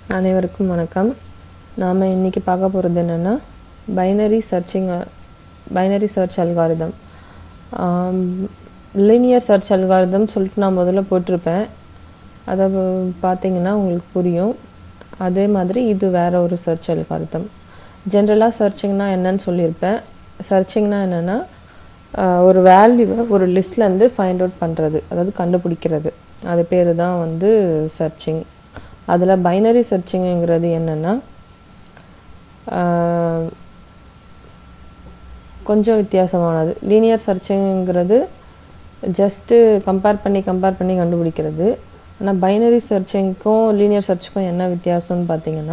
அனைவருக்கும் வணக்கம் நாம் இன்றைக்கி பார்க்க போகிறது என்னென்னா binary searching binary search algorithm linear search algorithm சொல்லிட்டு நான் முதல்ல போட்டிருப்பேன் அதை பார்த்தீங்கன்னா உங்களுக்கு புரியும் அதே மாதிரி இது வேற ஒரு சர்ச் அல்காரிதம் ஜென்ரலாக சர்ச்சிங்னா என்னன்னு சொல்லியிருப்பேன் சர்ச்சிங்னா என்னென்னா ஒரு வேல்யூவை ஒரு லிஸ்ட்லேருந்து ஃபைண்ட் அவுட் பண்ணுறது அதாவது கண்டுபிடிக்கிறது அது பேர் தான் வந்து சர்ச்சிங் அதில் பைனரி சர்ச்சிங்குங்கிறது என்னென்னா கொஞ்சம் வித்தியாசமானது லீனியர் சர்ச்சிங்கிறது ஜஸ்ட்டு கம்பேர் பண்ணி கம்பேர் பண்ணி கண்டுபிடிக்கிறது ஆனால் பைனரி சர்ச்சிங்க்கும் லீனியர் சர்ச்சுக்கும் என்ன வித்தியாசம்னு பார்த்தீங்கன்னா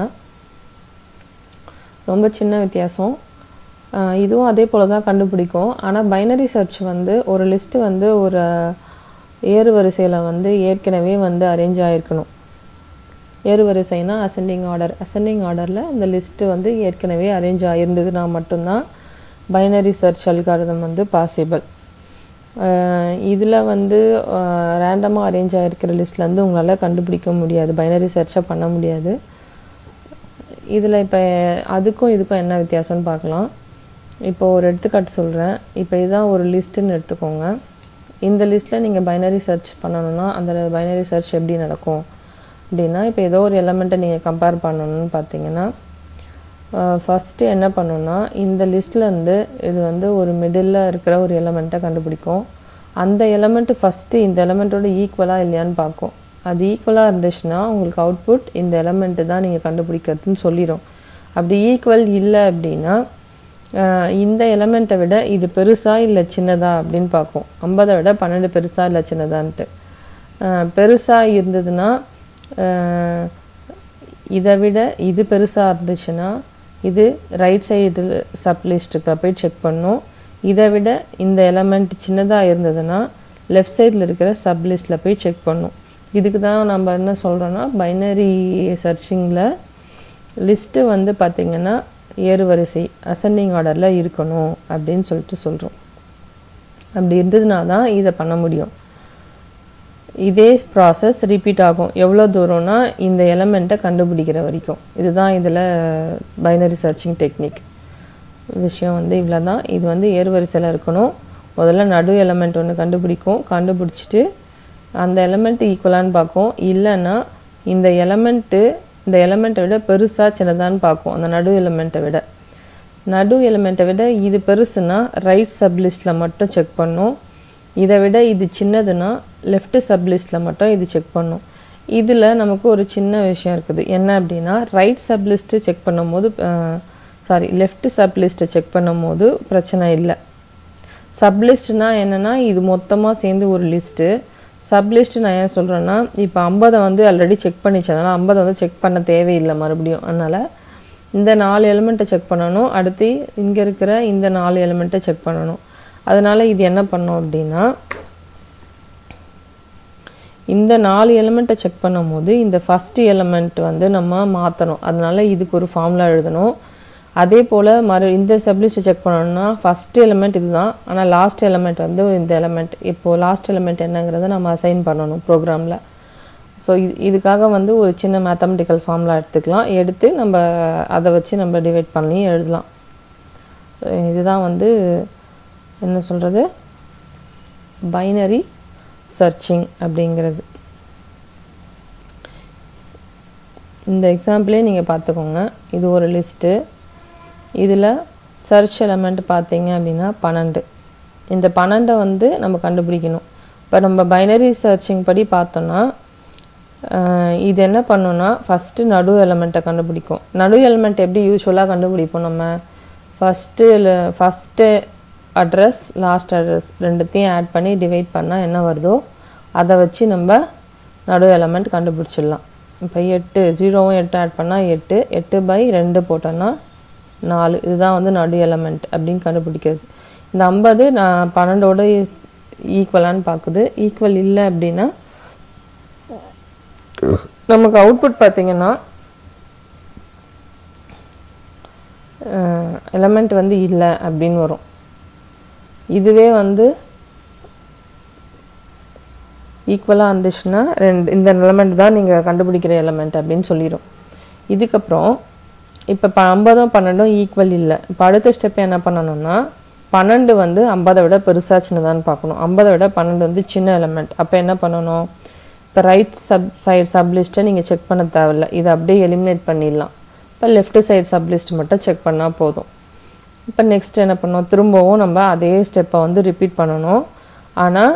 ரொம்ப சின்ன வித்தியாசம் இதுவும் அதே போல் தான் கண்டுபிடிக்கும் ஆனால் பைனரி சர்ச் வந்து ஒரு லிஸ்ட்டு வந்து ஒரு ஏறு வரிசையில் வந்து ஏற்கனவே வந்து அரேஞ்ச் ஆகிருக்கணும் ஏறு வரிசைனா அசெண்டிங் ஆர்டர் அசெண்டிங் ஆர்டரில் இந்த லிஸ்ட்டு வந்து ஏற்கனவே அரேஞ்ச் ஆகிருந்ததுன்னா மட்டும்தான் பைனரி சர்ச் அல்காரதம் வந்து பாசிபிள் இதில் வந்து ரேண்டமாக அரேஞ்ச் ஆகிருக்கிற லிஸ்ட்லேருந்து உங்களால் கண்டுபிடிக்க முடியாது பைனரி சர்ச்சை பண்ண முடியாது இதில் இப்போ அதுக்கும் இதுக்கும் என்ன வித்தியாசம்னு பார்க்கலாம் இப்போ ஒரு எடுத்துக்காட்டு சொல்கிறேன் இப்போ இதுதான் ஒரு லிஸ்ட்டுன்னு எடுத்துக்கோங்க இந்த லிஸ்ட்டில் நீங்கள் பைனரி சர்ச் பண்ணணுன்னா அந்த பைனரி சர்ச் எப்படி நடக்கும் அப்படின்னா இப்போ ஏதோ ஒரு எலமெண்ட்டை நீங்கள் கம்பேர் பண்ணணும்னு பார்த்தீங்கன்னா ஃபஸ்ட்டு என்ன பண்ணுன்னா இந்த லிஸ்ட்லேருந்து இது வந்து ஒரு மிடில் இருக்கிற ஒரு எலமெண்ட்டை கண்டுபிடிக்கும் அந்த எலமெண்ட்டு ஃபஸ்ட்டு இந்த எலமெண்ட்டோட ஈக்குவலாக இல்லையான்னு பார்க்கும் அது ஈக்குவலாக இருந்துச்சுன்னா உங்களுக்கு அவுட்புட் இந்த எலமெண்ட்டு தான் நீங்கள் கண்டுபிடிக்கிறதுன்னு சொல்லிடும் அப்படி ஈக்குவல் இல்லை அப்படின்னா இந்த எலமெண்ட்டை விட இது பெருசா இல்லை சின்னதா அப்படின்னு பார்க்கும் ஐம்பதை விட பன்னெண்டு பெருசா இல்லை சின்னதான்ட்டு பெருசாக இருந்ததுன்னா இதை விட இது பெருசாக இருந்துச்சுன்னா இது ரைட் சைடு சப்லிஸ்ட்டுக்கு போய் செக் பண்ணும் இதை விட இந்த எலமெண்ட் சின்னதாக இருந்ததுன்னா லெஃப்ட் சைடில் இருக்கிற சப்லிஸ்ட்டில் போய் செக் பண்ணும் இதுக்கு தான் நம்ம என்ன சொல்கிறோன்னா பைனரி சர்ச்சிங்கில் லிஸ்ட்டு வந்து பார்த்திங்கன்னா ஏறு வரிசை அசெண்டிங் ஆர்டரில் இருக்கணும் அப்படின்னு சொல்லிட்டு சொல்கிறோம் அப்படி இருந்ததுனா தான் இதை பண்ண முடியும் இதே ப்ராசஸ் ரிப்பீட் ஆகும் எவ்வளோ தூரம்னா இந்த எலமெண்ட்டை கண்டுபிடிக்கிற வரைக்கும் இதுதான் இதில் பைனரி சர்ச்சிங் டெக்னிக் விஷயம் வந்து இவ்வளோ தான் இது வந்து ஏறு வரிசையில் இருக்கணும் முதல்ல நடு எலமெண்ட் ஒன்று கண்டுபிடிக்கும் கண்டுபிடிச்சிட்டு அந்த எலமெண்ட் ஈக்குவலான்னு பார்க்கும் இல்லைன்னா இந்த எலமெண்ட்டு இந்த எலமெண்ட்டை விட பெருசாக சின்னதான்னு பார்க்கும் அந்த நடு எலமெண்ட்டை விட நடு எலமெண்ட்டை விட இது பெருசுன்னா ரைட் சப்லிஸ்ட்டில் மட்டும் செக் பண்ணும் இதை விட இது சின்னதுன்னா லெஃப்ட் சப்லிஸ்ட்டில் மட்டும் இது செக் பண்ணும் இதில் நமக்கு ஒரு சின்ன விஷயம் இருக்குது என்ன அப்படின்னா ரைட் சப்லிஸ்ட்டு செக் பண்ணும்போது சாரி லெஃப்ட் சப்லிஸ்ட்டை செக் பண்ணும்போது பிரச்சனை இல்லை சப்லிஸ்ட்னா என்னென்னா இது மொத்தமாக சேர்ந்து ஒரு லிஸ்ட்டு சப்லிஸ்ட்டு நான் ஏன் சொல்கிறேன்னா இப்போ ஐம்பதை வந்து ஆல்ரெடி செக் பண்ணிச்சு அதனால் ஐம்பதை வந்து செக் பண்ண தேவையில்லை மறுபடியும் அதனால் இந்த நாலு எலிமெண்ட்டை செக் பண்ணணும் அடுத்து இங்கே இருக்கிற இந்த நாலு எலிமெண்ட்டை செக் பண்ணணும் அதனால் இது என்ன பண்ணோம் அப்படின்னா இந்த நாலு எலிமெண்ட்டை செக் பண்ணும்போது இந்த ஃபஸ்ட்டு எலிமெண்ட் வந்து நம்ம மாற்றணும் அதனால் இதுக்கு ஒரு ஃபார்முலா எழுதணும் அதே போல் மறு இந்த சப்லிஸ்ட்டை செக் பண்ணணும்னா ஃபஸ்ட் எலிமெண்ட் இதுதான் ஆனால் லாஸ்ட் எலிமெண்ட் வந்து இந்த எலிமெண்ட் இப்போது லாஸ்ட் எலிமெண்ட் என்னங்கிறத நம்ம அசைன் பண்ணணும் ப்ரோக்ராமில் ஸோ இது இதுக்காக வந்து ஒரு சின்ன மேத்தமெட்டிக்கல் ஃபார்முலா எடுத்துக்கலாம் எடுத்து நம்ம அதை வச்சு நம்ம டிவைட் பண்ணி எழுதலாம் இதுதான் வந்து என்ன சொல்கிறது பைனரி சர்ச்சிங் அப்படிங்கிறது இந்த எக்ஸாம்பிளே நீங்கள் பார்த்துக்கோங்க இது ஒரு லிஸ்ட்டு இதில் சர்ச் எலமெண்ட் பார்த்தீங்க அப்படின்னா பன்னெண்டு இந்த பன்னெண்டை வந்து நம்ம கண்டுபிடிக்கணும் இப்போ நம்ம பைனரி சர்ச்சிங் படி பார்த்தோன்னா இது என்ன பண்ணோன்னா ஃபஸ்ட்டு நடு எலமெண்ட்டை கண்டுபிடிக்கும் நடு எலமெண்ட் எப்படி யூஸ்வலாக கண்டுபிடிப்போம் நம்ம first first address last address ரெண்டுத்தையும் ஆட் பண்ணி டிவைட் பண்ணால் என்ன வருதோ அதை வச்சு நம்ம நடு எலமெண்ட் கண்டுபிடிச்சிடலாம் இப்போ எட்டு ஜீரோவும் எட்டு ஆட் பண்ணால் எட்டு எட்டு பை ரெண்டு போட்டோன்னா நாலு இதுதான் வந்து நடு எலமெண்ட் அப்படின்னு கண்டுபிடிக்கிறது இந்த ஐம்பது நான் பன்னெண்டோட ஈக்குவலான்னு பார்க்குது ஈக்குவல் இல்லை அப்படின்னா நமக்கு அவுட்புட் பார்த்திங்கன்னா எலமெண்ட் வந்து இல்லை அப்படின்னு வரும் இதுவே வந்து ஈக்குவலாக இருந்துச்சுன்னா ரெண்டு இந்த எலமெண்ட் தான் நீங்கள் கண்டுபிடிக்கிற எலமெண்ட் அப்படின்னு சொல்லிடும் இதுக்கப்புறம் இப்போ ப ஐம்பதும் பன்னெண்டும் ஈக்குவல் இல்லை இப்போ அடுத்த ஸ்டெப் என்ன பண்ணணும்னா பன்னெண்டு வந்து ஐம்பதை விட பெருசாக சின்னதான்னு பார்க்கணும் ஐம்பதை விட பன்னெண்டு வந்து சின்ன எலமெண்ட் அப்போ என்ன பண்ணணும் இப்போ ரைட் சப் சைடு சப்லிஸ்ட்டை நீங்கள் செக் பண்ண தேவையில்ல இதை அப்படியே எலிமினேட் பண்ணிடலாம் இப்போ லெஃப்ட் சைடு சப்லிஸ்ட் மட்டும் செக் பண்ணால் போதும் இப்போ நெக்ஸ்ட் என்ன பண்ணோம் திரும்பவும் நம்ம அதே ஸ்டெப்பை வந்து ரிப்பீட் பண்ணணும் ஆனால்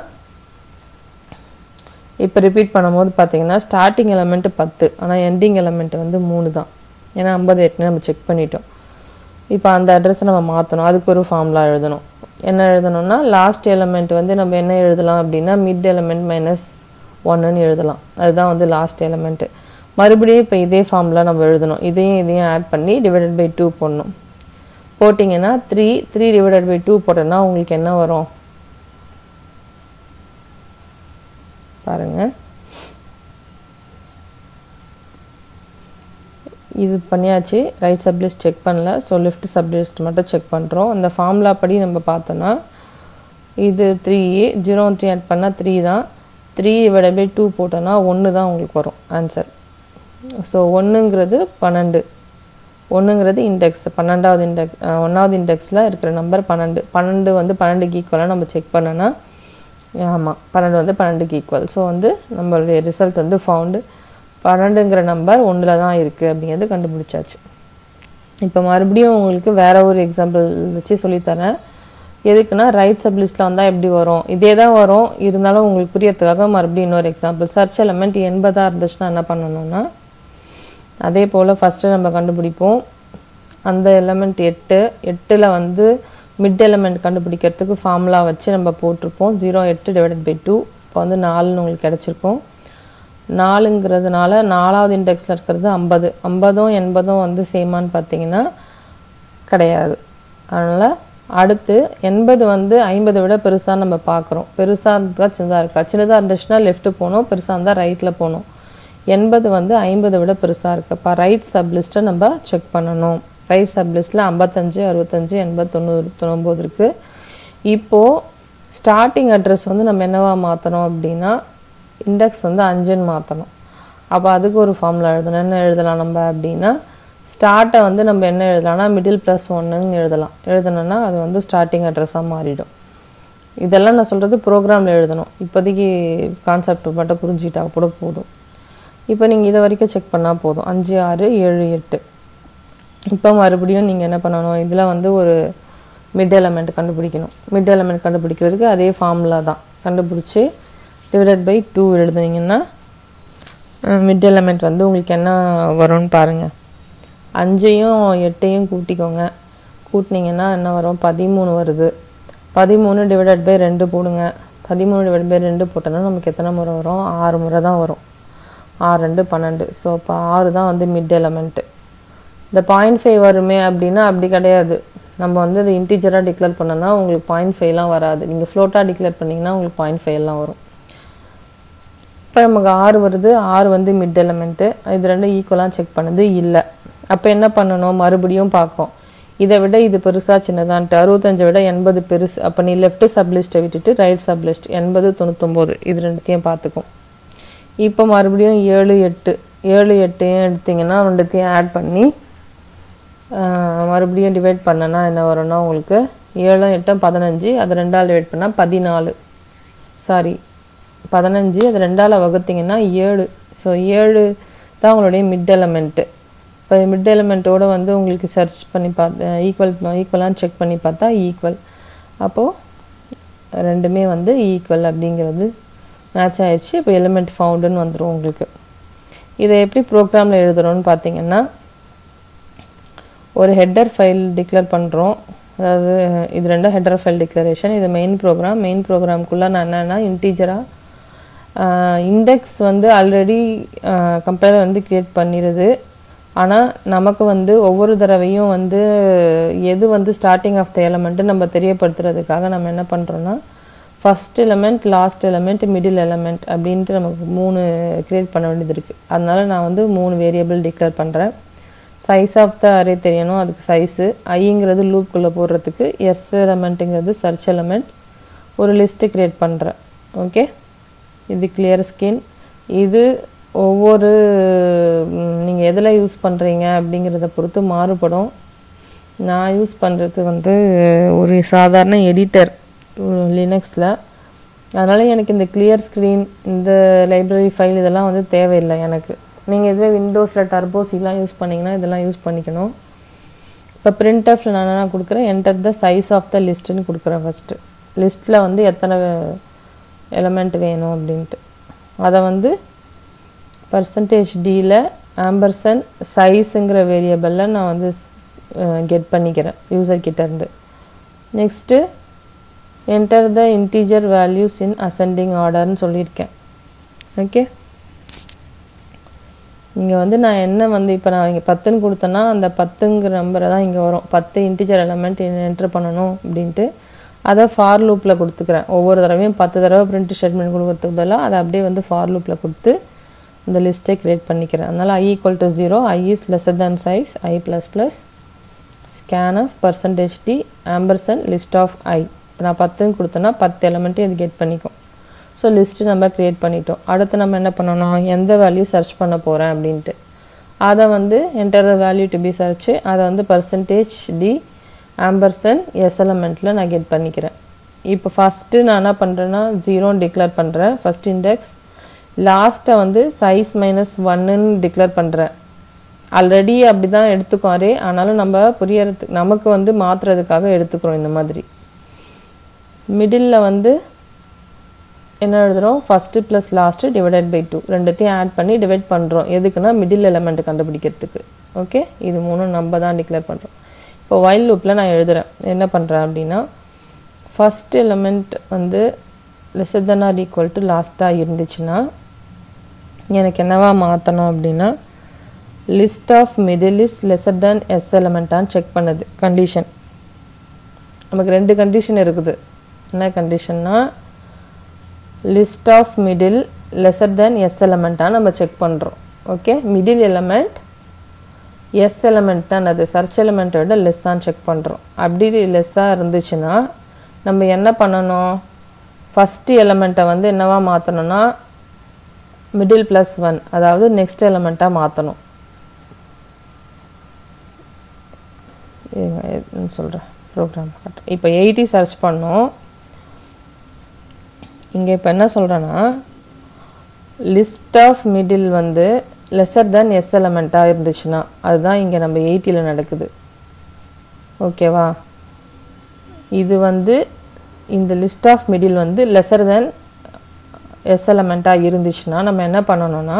இப்போ ரிப்பீட் பண்ணும்போது பார்த்தீங்கன்னா ஸ்டார்டிங் எலமெண்ட்டு பத்து ஆனால் எண்டிங் எலமெண்ட் வந்து மூணு தான் ஏன்னா ஐம்பது ஏற்கனவே நம்ம செக் பண்ணிட்டோம் இப்போ அந்த அட்ரஸை நம்ம மாற்றணும் அதுக்கு ஒரு ஃபார்முலா எழுதணும் என்ன எழுதணும்னா லாஸ்ட் எலமெண்ட் வந்து நம்ம என்ன எழுதலாம் அப்படின்னா மிட் எலமெண்ட் மைனஸ் ஒன்றுன்னு எழுதலாம் அதுதான் வந்து லாஸ்ட் எலமெண்ட்டு மறுபடியும் இப்போ இதே ஃபார்முலா நம்ம எழுதணும் இதையும் இதையும் ஆட் பண்ணி டிவைடட் பை டூ போடணும் போட்டிங்கன்னா three three divided by two போட்டோன்னா உங்களுக்கு என்ன வரும் பாருங்கள் இது பண்ணியாச்சு ரைட் சப்லிஸ்ட் செக் பண்ணல ஸோ லெஃப்ட் சப்லிஸ்ட் மட்டும் செக் பண்ணுறோம் அந்த ஃபார்முலா படி நம்ம பார்த்தோன்னா இது த்ரீ ஜீரோ த்ரீ ஆட் பண்ணால் த்ரீ தான் த்ரீ டிவைட் பை டூ போட்டோன்னா ஒன்று தான் உங்களுக்கு வரும் ஆன்சர் ஸோ ஒன்றுங்கிறது பன்னெண்டு ஒன்றுங்கிறது இண்டெக்ஸ் பன்னெண்டாவது இண்டெக்ஸ் ஒன்றாவது இண்டெக்ஸில் இருக்கிற நம்பர் பன்னெண்டு பன்னெண்டு வந்து பன்னெண்டுக்கு ஈக்குவலாக நம்ம செக் பண்ணோன்னா ஆமாம் பன்னெண்டு வந்து பன்னெண்டுக்கு ஈக்குவல் ஸோ வந்து நம்மளுடைய ரிசல்ட் வந்து ஃபவுண்டு பன்னெண்டுங்கிற நம்பர் ஒன்றில் தான் இருக்குது அப்படிங்கிறது கண்டுபிடிச்சாச்சு இப்போ மறுபடியும் உங்களுக்கு வேற ஒரு எக்ஸாம்பிள் வச்சு சொல்லித்தரேன் எதுக்குன்னா ரைட் சப் லிஸ்ட்டில் வந்தால் எப்படி வரும் இதே தான் வரும் இருந்தாலும் உங்களுக்கு புரியறதுக்காக மறுபடியும் இன்னொரு எக்ஸாம்பிள் சர்ச் எலமெண்ட் எண்பதாக இருந்துச்சுன்னா என்ன பண்ணணும்னா அதே போல் ஃபஸ்ட்டு நம்ம கண்டுபிடிப்போம் அந்த எலமெண்ட் எட்டு எட்டில் வந்து மிட் எலமெண்ட் கண்டுபிடிக்கிறதுக்கு ஃபார்முலா வச்சு நம்ம போட்டிருப்போம் ஜீரோ எட்டு டிவைடட் பை டூ இப்போ வந்து நாலுன்னு உங்களுக்கு கிடச்சிருக்கும் நாலுங்கிறதுனால நாலாவது இண்டெக்ஸில் இருக்கிறது ஐம்பது ஐம்பதும் எண்பதும் வந்து சேமான்னு பார்த்தீங்கன்னா கிடையாது அதனால் அடுத்து எண்பது வந்து ஐம்பதை விட பெருசாக நம்ம பார்க்குறோம் பெருசாக இருந்தா சின்னதாக இருக்கா சின்னதாக இருந்துச்சுன்னா லெஃப்ட்டு போகணும் பெருசாக இருந்தால் ரைட்டில் போகணும் எண்பது வந்து ஐம்பதை விட பெருசாக இருக்குப்பா ரைட் சப்லிஸ்ட்டை நம்ம செக் பண்ணணும் ரைட் சப்லிஸ்ட்டில் ஐம்பத்தஞ்சு அறுபத்தஞ்சு எண்பது தொண்ணூறு தொண்ணூறு இருக்குது இப்போது ஸ்டார்டிங் அட்ரஸ் வந்து நம்ம என்னவா மாற்றணும் அப்படின்னா இண்டெக்ஸ் வந்து அஞ்சுன்னு மாற்றணும் அப்போ அதுக்கு ஒரு ஃபார்முலா எழுதணும் என்ன எழுதலாம் நம்ம அப்படின்னா ஸ்டார்ட்டை வந்து நம்ம என்ன எழுதலாம்னா மிடில் ப்ளஸ் ஒன்றுன்னு எழுதலாம் எழுதணும்னா அது வந்து ஸ்டார்டிங் அட்ரஸாக மாறிடும் இதெல்லாம் நான் சொல்கிறது ப்ரோக்ராமில் எழுதணும் இப்போதைக்கு கான்செப்ட் மட்டும் புரிஞ்சுக்கிட்டா கூட போதும் இப்போ நீங்கள் இதை வரைக்கும் செக் பண்ணால் போதும் அஞ்சு ஆறு ஏழு எட்டு இப்போ மறுபடியும் நீங்கள் என்ன பண்ணணும் இதில் வந்து ஒரு மிட் எலமெண்ட் கண்டுபிடிக்கணும் மிட் எலமெண்ட் கண்டுபிடிக்கிறதுக்கு அதே ஃபார்முலா தான் கண்டுபிடிச்சி டிவைடட் பை டூ எழுதுனீங்கன்னா மிட் எலமெண்ட் வந்து உங்களுக்கு என்ன வரும்னு பாருங்கள் அஞ்சையும் எட்டையும் கூட்டிக்கோங்க கூட்டினீங்கன்னா என்ன வரும் பதிமூணு வருது பதிமூணு டிவைடட் பை ரெண்டு போடுங்க பதிமூணு டிவைட் பை ரெண்டு போட்டோன்னா நமக்கு எத்தனை முறை வரும் ஆறு முறை தான் வரும் ஆறு ரெண்டு பன்னெண்டு ஸோ இப்போ ஆறு தான் வந்து மிட் எலமெண்ட்டு இந்த பாயிண்ட் ஃபைவ் வருமே அப்படின்னா அப்படி கிடையாது நம்ம வந்து அது இன்டீஜராக டிக்ளேர் பண்ணோன்னா உங்களுக்கு பாயிண்ட் ஃபைவ்லாம் வராது நீங்கள் ஃப்ளோட்டாக டிக்ளேர் பண்ணிங்கன்னா உங்களுக்கு பாயிண்ட் ஃபைவ்லாம் வரும் இப்போ நமக்கு ஆறு வருது ஆறு வந்து மிட் எலமெண்ட்டு இது ரெண்டும் ஈக்குவலாக செக் பண்ணுது இல்லை அப்போ என்ன பண்ணணும் மறுபடியும் பார்க்கும் இதை விட இது பெருசாக சின்னதான்ட்டு அறுபத்தஞ்சை விட எண்பது பெருசு அப்போ நீ லெஃப்ட் சப்லிஸ்ட்டை விட்டுட்டு ரைட் சப்லிஸ்ட் எண்பது தொண்ணூத்தொம்போது இது ரெண்டுத்தையும் பார்த்துக்கும் இப்போ மறுபடியும் ஏழு எட்டு ஏழு எட்டையும் எடுத்திங்கன்னா ரெண்டுத்தையும் ஆட் பண்ணி ஆஹ், மறுபடியும் டிவைட் பண்ணனா என்ன வரும்னா உங்களுக்கு ஏழும் எட்டும் பதினஞ்சு அது ரெண்டால் டிவைட் பண்ணால் பதினாலு சாரி பதினஞ்சு அது ரெண்டால் வகுத்தீங்கன்னா ஏழு ஸோ ஏழு தான் உங்களுடைய மிட் எலமெண்ட்டு இப்போ மிட் எலமெண்ட்டோட வந்து உங்களுக்கு சர்ச் பண்ணி பார்த்து ஈக்குவல் ஈக்குவலான்னு செக் பண்ணி பார்த்தா ஈக்குவல் அப்போது ரெண்டுமே வந்து ஈக்குவல் அப்படிங்கிறது மேட்ச் ஆயிடுச்சு இப்போ எலிமெண்ட் ஃபவுண்டுன்னு வந்துடும் உங்களுக்கு இதை எப்படி ப்ரோக்ராமில் எழுதுறோம்னு பார்த்தீங்கன்னா ஒரு ஹெட்டர் ஃபைல் டிக்ளேர் பண்ணுறோம் அதாவது இது ரெண்டும் ஹெட்டர் ஃபைல் டிக்ளரேஷன் இது மெயின் ப்ரோக்ராம் மெயின் ப்ரோக்ராம்குள்ளே நான் என்னென்னா இன்டீஜராக இண்டெக்ஸ் வந்து ஆல்ரெடி கம்பைலர் வந்து க்ரியேட் பண்ணிடுது ஆனால் நமக்கு வந்து ஒவ்வொரு தடவையும் வந்து எது வந்து ஸ்டார்டிங் ஆஃப் த எலமெண்ட்டு நம்ம தெரியப்படுத்துறதுக்காக நம்ம என்ன பண்ணுறோன்னா first element last element middle element அப்படின்ட்டு நமக்கு மூணு க்ரியேட் பண்ண வேண்டியது இருக்குது அதனால நான் வந்து மூணு வேரியபிள் டிக்ளேர் பண்ணுறேன் சைஸ் ஆஃப் த அரே தெரியணும் அதுக்கு சைஸு ஐங்கிறது லூப்குள்ளே போடுறதுக்கு எஸ் எலமெண்ட்டுங்கிறது சர்ச் எலமெண்ட் ஒரு லிஸ்ட்டு க்ரியேட் பண்ணுறேன் ஓகே இது கிளியர் ஸ்கின் இது ஒவ்வொரு நீங்கள் எதில் யூஸ் பண்ணுறீங்க அப்படிங்கிறத பொறுத்து மாறுபடும் நான் யூஸ் பண்ணுறது வந்து ஒரு சாதாரண எடிட்டர் லினக்ஸில் அதனால் எனக்கு இந்த கிளியர் ஸ்க்ரீன் இந்த லைப்ரரி ஃபைல் இதெல்லாம் வந்து தேவையில்லை எனக்கு நீங்கள் இதுவே விண்டோஸில் டர்போசிலாம் யூஸ் பண்ணிங்கன்னா இதெல்லாம் யூஸ் பண்ணிக்கணும் இப்போ பிரிண்டஃபில் நான் என்ன கொடுக்குறேன் enter the size of the லிஸ்ட்டுன்னு கொடுக்குறேன் ஃபஸ்ட்டு லிஸ்ட்டில் வந்து எத்தனை எலமெண்ட் வேணும் அப்படின்ட்டு அதை வந்து பர்சன்டேஜ் டியில் ஆம்பர்சன் சைஸுங்கிற வேரியபிளில் நான் வந்து கெட் பண்ணிக்கிறேன் யூசர் கிட்டேருந்து next enter the integer values in ascending ஆர்டர்னு சொல்லியிருக்கேன் ஓகே இங்கே வந்து நான் என்ன வந்து இப்போ நான் இங்கே பத்துன்னு கொடுத்தேன்னா அந்த பத்துங்கிற நம்பரை தான் இங்கே வரும் பத்து இன்டீஜர் எலமெண்ட் என்ட்ரு பண்ணணும் அப்படின்ட்டு அதை ஃபார் லூப்பில் கொடுத்துக்கிறேன் ஒவ்வொரு தடவையும் பத்து தடவை பிரிண்ட் ஸ்டேட்மெண்ட் கொடுக்கறதுக்கு பதிலாக அதை அப்படியே வந்து ஃபார் லூப்பில் கொடுத்து இந்த லிஸ்ட்டை க்ரியேட் பண்ணிக்கிறேன் அதனால் I equal to zero I is lesser than size I plus plus scan of percentage D ampersand list of I இப்போ நான் பத்துன்னு கொடுத்தேன்னா பத்து எலமெண்ட்டையும் இது கெட் பண்ணிக்கும் ஸோ லிஸ்ட்டு நம்ம க்ரியேட் பண்ணிட்டோம் அடுத்து நம்ம என்ன பண்ணணும் எந்த வேல்யூ சர்ச் பண்ண போகிறேன் அப்படின்ட்டு அதை வந்து enter value to be search அதை வந்து பர்சன்டேஜ் டி ஆம்பர்சன் எஸ் எலமெண்ட்டில் நான் கெட் பண்ணிக்கிறேன் இப்போ ஃபஸ்ட்டு நான் என்ன பண்ணுறேன்னா ஜீரோன்னு டிக்ளேர் பண்ணுறேன் ஃபஸ்ட் இண்டெக்ஸ் லாஸ்ட்டை வந்து சைஸ் மைனஸ் ஒன்னுன்னு டிக்ளேர் பண்ணுறேன் ஆல்ரெடி அப்படி தான் எடுத்துக்கோரே ஆனாலும் நம்ம புரியறதுக்கு நமக்கு வந்து மாற்றுறதுக்காக எடுத்துக்கிறோம் இந்த மாதிரி மிடில் வந்து என்ன எழுதுகிறோம் first plus last divided by two ரெண்டுத்தையும் ஆட் பண்ணி டிவைட் பண்ணுறோம் எதுக்குன்னா மிடில் எலமெண்ட் கண்டுபிடிக்கிறதுக்கு ஓகே இது மூணும் நம்ம தான் டிக்ளேர் பண்ணுறோம் இப்போ வைல் லூப்பில் நான் எழுதுகிறேன் என்ன பண்ணுறேன் அப்படின்னா ஃபஸ்ட் எலமெண்ட் வந்து lesser then or equal to லாஸ்ட்டாக இருந்துச்சுன்னா எனக்கு என்னவா மாற்றணும் அப்படின்னா list of middle is lesser than S எலமெண்ட்டான்னு செக் பண்ணுது கண்டிஷன் நமக்கு ரெண்டு கண்டிஷன் இருக்குது என்ன கண்டிஷன்னா list of middle lesser than S எலமெண்ட்டாக நம்ம செக் பண்ணுறோம் okay middle element S element தான் அது சர்ச் எலமெண்ட்டை விட லெஸ்ஸான்னு செக் பண்ணுறோம் அப்படி லெஸ்ஸாக இருந்துச்சுன்னா நம்ம என்ன பண்ணணும் ஃபஸ்ட்டு எலமெண்ட்டை வந்து என்னவா மாற்றணும்னா மிடில் ப்ளஸ் ஒன் அதாவது நெக்ஸ்ட் எலமெண்ட்டாக மாற்றணும் சொல்கிறேன் ப்ரோக்ராம் இப்போ எயிட்டி சர்ச் பண்ணோம் இங்கே இப்போ என்ன சொல்கிறேன்னா லிஸ்ட் ஆஃப் மிடில் வந்து லெஸர் தென் எஸ் எலமெண்ட்டாக இருந்துச்சுன்னா அதுதான் இங்கே நம்ம எயிட்டியில் நடக்குது ஓகேவா இது வந்து இந்த லிஸ்ட் ஆஃப் மிடில் வந்து லெஸர் தென் எஸ் எலமெண்ட்டாக இருந்துச்சுன்னா நம்ம என்ன பண்ணணும்னா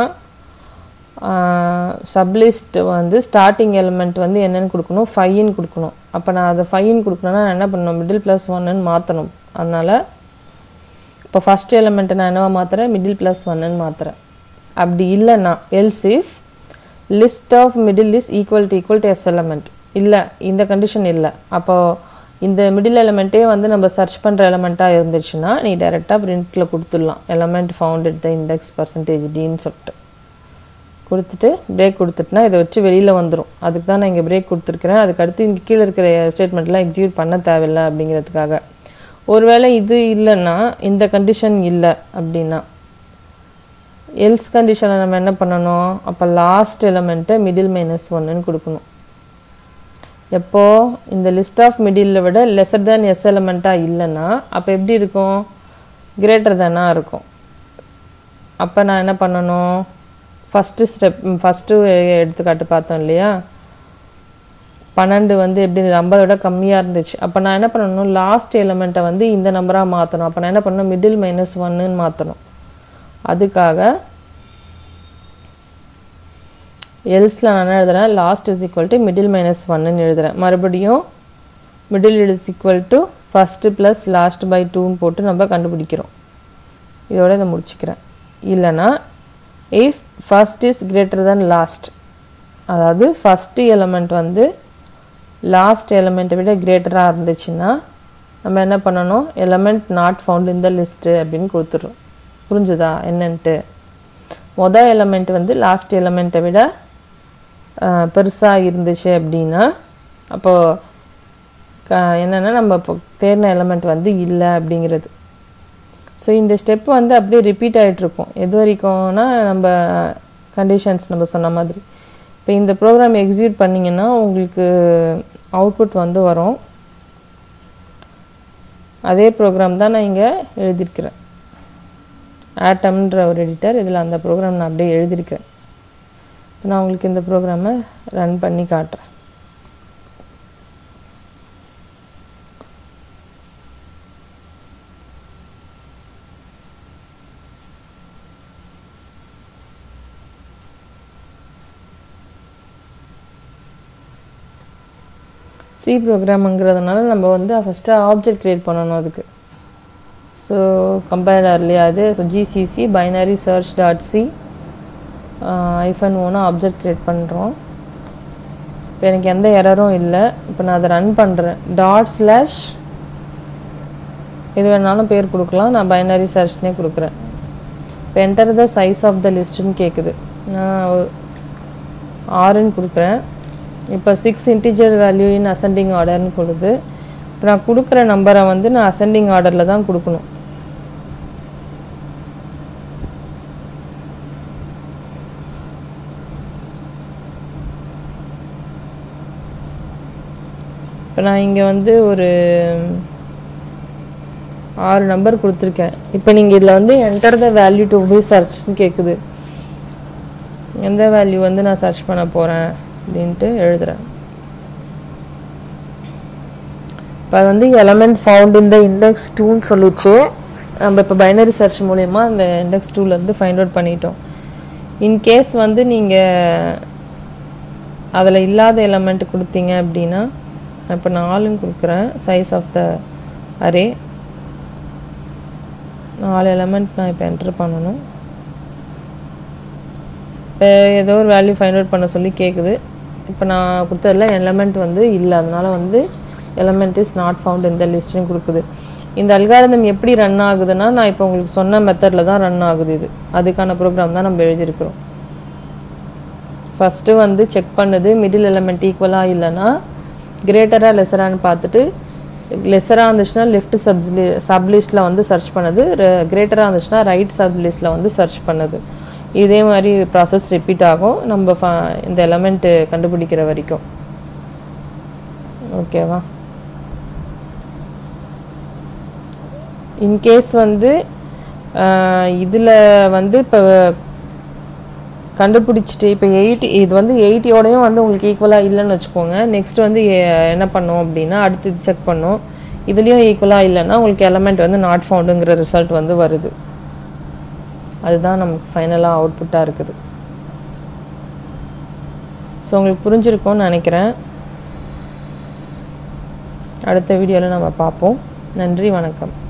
சப்லிஸ்ட் வந்து ஸ்டார்டிங் எலிமெண்ட் வந்து என்னென்னு கொடுக்கணும் ஃபைன்னு கொடுக்கணும் அப்போ நான் அதை ஃபைன்னு கொடுக்கணுன்னா நான் என்ன பண்ணணும் மிடில் ப்ளஸ் ஒன்னுன்னு மாற்றணும் அதனால் இப்போ ஃபஸ்ட் எலிமெண்ட்டை நான் என்னவா மாற்றுறேன் மிடில் ப்ளஸ் ஒன்னுன்னு மாற்றுறேன் அப்படி இல்லைன்னா else if list of middle is equal to equal to S element இல்லை இந்த கண்டிஷன் இல்லை அப்போது இந்த மிடில் எலமெண்ட்டே வந்து நம்ம சர்ச் பண்ணுற எலமெண்ட்டாக இருந்துச்சுன்னா நீ டைரெக்டாக பிரிண்ட்டில் கொடுத்துடலாம் element found at the index percentage டின்னு சொல்லிட்டு கொடுத்துட்டு பிரேக் கொடுத்துட்டுனா இதை வச்சு வெளியில் வந்துடும் அதுக்கு தான் நான் இங்கே பிரேக் கொடுத்துருக்குறேன் அதுக்கு அடுத்து இங்கே கீழே இருக்கிற ஸ்டேட்மெண்ட்லாம் எக்ஸிக்யூட் பண்ண தேவையில்லை அப்படிங்கிறதுக்காக ஒருவேளை இது இல்லைன்னா இந்த கண்டிஷன் இல்லை அப்படின்னா எல்ஸ் கண்டிஷனை நம்ம என்ன பண்ணணும் அப்போ லாஸ்ட் எலமெண்ட்டை மிடில் மைனஸ் ஒன்னுன்னு கொடுக்கணும் எப்போ இந்த லிஸ்ட் ஆஃப் மிடில் விட லெஸர் தேன் எஸ் எலமெண்ட்டாக இல்லைன்னா அப்போ எப்படி இருக்கும் கிரேட்டர் தேனாக இருக்கும் அப்போ நான் என்ன பண்ணணும் ஃபஸ்ட்டு ஸ்டெப் ஃபஸ்ட்டு எடுத்துக்காட்டு பார்த்தோம் இல்லையா பன்னெண்டு வந்து எப்படி இருந்தது ஐம்பதை விட கம்மியாக இருந்துச்சு அப்போ நான் என்ன பண்ணணும் லாஸ்ட் எலமெண்ட்டை வந்து இந்த நம்பராக மாற்றணும் அப்போ நான் என்ன பண்ணணும் மிடில் மைனஸ் ஒன்னுன்னு மாற்றணும் அதுக்காக எல்ஸில் நான் என்ன எழுதுறேன் last is equal to middle minus ஒன்னு எழுதுறேன் மறுபடியும் middle is equal to first plus last by டூன்னு போட்டு நம்ம கண்டுபிடிக்கிறோம் இதோட இதை முடிச்சுக்கிறேன் இல்லைன்னா if first is greater then last அதாவது ஃபஸ்ட்டு எலமெண்ட் வந்து லாஸ்ட் எலமெண்ட்டை விட கிரேட்டராக இருந்துச்சுன்னா நம்ம என்ன பண்ணணும் எலமெண்ட் நாட் ஃபவுண்ட் இந்த லிஸ்ட்டு அப்படின்னு கொடுத்துட்றோம் புரிஞ்சுதா என்னன்ட்டு மொதல் எலமெண்ட் வந்து லாஸ்ட் எலமெண்ட்டை விட பெருசாக இருந்துச்சு அப்படின்னா அப்போது க என்னென்னா நம்ம இப்போ தேர்ன எலமெண்ட் வந்து இல்லை அப்படிங்கிறது ஸோ இந்த ஸ்டெப் வந்து அப்படியே ரிப்பீட் ஆகிட்ருக்கும் எது வரைக்கும்னா நம்ம கண்டிஷன்ஸ் நம்ம சொன்ன மாதிரி இப்போ இந்த ப்ரோக்ராம் எக்ஸிக்யூட் பண்ணிங்கன்னா உங்களுக்கு அவுட்புட் வந்து வரும் அதே ப்ரோக்ராம் தான் நான் இங்கே எழுதியிருக்கிறேன் ஆட்டம்ன்ற ஒரு எடிட்டர் இதில் அந்த ப்ரோக்ராம் நான் அப்படியே எழுதியிருக்கிறேன் இப்போ நான் உங்களுக்கு இந்த ப்ரோக்ராமை ரன் பண்ணி காட்டுறேன் சி ப்ரோக்ராமுங்கிறதுனால நம்ம வந்து ஃபஸ்ட்டு ஆப்ஜெக்ட் க்ரியேட் பண்ணணும் அதுக்கு ஸோ கம்பைலர்லேயே அது so GCC binary search dot C hyphen ஓனாக ஆப்ஜெக்ட் க்ரியேட் பண்ணுறோம் இப்போ எனக்கு எந்த எரரும் இல்லை இப்போ நான் அதை ரன் பண்ணுறேன் டாட் ஸ்லாஷ் எது வேணாலும் பேர் கொடுக்கலாம் நான் பைனரி சர்ச்னே கொடுக்குறேன் இப்போ enter the size of the லிஸ்ட்டுன்னு கேட்குது நான் ஆறுன்னு கொடுக்குறேன் இப்போ six integer value in ascending ஆர்டர்னு கொடுது இப்போ நான் கொடுக்குற நம்பரை வந்து நான் அசெண்டிங் ஆர்டரில் தான் கொடுக்கணும் இப்போ நான் இங்கே வந்து ஒரு ஆறு நம்பர் கொடுத்துருக்கேன் இப்போ நீங்கள் இதில் வந்து enter the value to be சர்ச்னு கேட்குது எந்த வேல்யூ வந்து நான் சர்ச் பண்ண போகிறேன் அப்படின்ட்டு எழுதுகிறேன் இப்போ அது வந்து எலமெண்ட் ஃபவுண்ட் இந்த இண்டெக்ஸ் டூன்னு சொல்லிச்சு நம்ம இப்போ பைனரி சர்ச் மூலயமா அந்த இண்டெக்ஸ் டூலேருந்து ஃபைண்ட் அவுட் பண்ணிட்டோம் இன்கேஸ் வந்து நீங்கள் அதில் இல்லாத எலமெண்ட் கொடுத்தீங்க அப்படின்னா நான் இப்போ நாலுன்னு கொடுக்குறேன் சைஸ் ஆஃப் த அரே நாலு எலமெண்ட் நான் இப்போ என்ட்ரு பண்ணணும் இப்போ ஏதோ ஒரு வேல்யூ ஃபைண்ட் அவுட் பண்ண சொல்லி கேட்குது இப்போ நான் கொடுத்ததில் எலமெண்ட் வந்து இல்லை அதனால் வந்து எலமெண்ட் இஸ் நாட் ஃபவுண்ட் இந்த லிஸ்ட்னு கொடுக்குது இந்த அல்காரதம் எப்படி ரன் ஆகுதுன்னா நான் இப்போ உங்களுக்கு சொன்ன மெத்தடில் தான் ரன் ஆகுது இது அதுக்கான ப்ரோக்ராம் தான் நம்ம எழுதியிருக்கிறோம் ஃபஸ்ட்டு வந்து செக் பண்ணுது மிடில் எலமெண்ட் ஈக்குவலாக இல்லைன்னா கிரேட்டராக லெஸரான்னு பார்த்துட்டு லெஸராக இருந்துச்சுன்னா லெஃப்ட் சப்லி சப்லிஸ்ட்டில் வந்து சர்ச் பண்ணுது கிரேட்டராக இருந்துச்சுன்னா ரைட் சப்லிஸ்ட்டில் வந்து சர்ச் பண்ணுது இதே மாதிரி ப்ராசஸ் ரிப்பீட் ஆகும் நம்ம இந்த எலமெண்ட்டு கண்டுபிடிக்கிற வரைக்கும் ஓகேவா இன்கேஸ் வந்து இதில் வந்து இப்போ கண்டுபிடிச்சிட்டு இப்போ எயிட்டி இது வந்து எயிட்டியோடையும் வந்து உங்களுக்கு ஈக்குவலாக இல்லைன்னு வச்சுக்கோங்க நெக்ஸ்ட் வந்து என்ன பண்ணோம் அப்படின்னா அடுத்து செக் பண்ணோம் இதுலேயும் ஈக்குவலாக இல்லைன்னா உங்களுக்கு எலமெண்ட் வந்து நாட் ஃபவுண்டுங்கிற ரிசல்ட் வந்து வருது அதுதான் நமக்கு ஃபைனலாக அவுட்புட்டாக இருக்குது ஸோ உங்களுக்கு புரிஞ்சிருக்கும்னு நினைக்கிறேன் அடுத்த வீடியோவில் நம்ம பார்ப்போம் நன்றி வணக்கம்